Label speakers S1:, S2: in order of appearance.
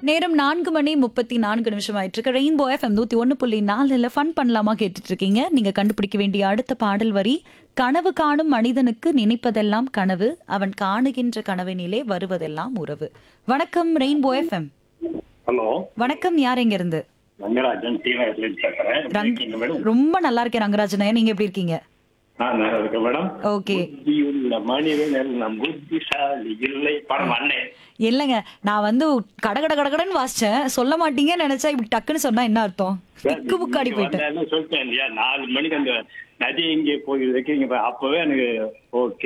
S1: நேரம் நான்கு மணி முப்பத்தி நான்கு நிமிஷம் ஆயிட்டு இருக்கு ரெயின்போ எஃப்எம் நூத்தி ஒன்னு புள்ளி நாலுல ஃபன் பண்ணலாமா கேட்டுட்டு இருக்கீங்க நீங்க கண்டுபிடிக்க வேண்டிய அடுத்த பாடல் வரி கனவு காணும் மனிதனுக்கு நினைப்பதெல்லாம் கனவு அவன் காணுகின்ற கனவினிலே வருவதெல்லாம் உறவு வணக்கம் ரெயின்போ எஃப்எம்
S2: ஹலோ
S1: வணக்கம் யார் எங்க இருந்து
S2: ரங்கராஜன் டிவிஎஸ்ல பேசுறேன்
S1: ரங்-
S2: இருக்கீங்க மேடம்
S1: ரொம்ப நல்லா இருக்கேன் ரங்கராஜன் நீங்க எப்படி இருக்கீங்க
S2: நான் நல்லா இருக்கேன் மேடம்
S1: ஓகே
S2: புத்தியுள்ள மனிதன் நம் புத்திசாலி இல்லை படம் அண்ணே
S1: இல்லைங்க நான் வந்து கட கட கடகடன்னு வாசிச்சேன் சொல்ல மாட்டீங்கன்னு நினைச்சா இப்படி டக்குன்னு சொன்னா என்ன அர்த்தம் திக்கு புக்காடி போயிட்டேன்
S2: வந்தேன்னு சொல்லிட்டேன் இல்லையா நாலு மணிக்கு அந்த நதி இங்கே போய் வைக்கிறீங்க அப்பவே எனக்கு ஓகே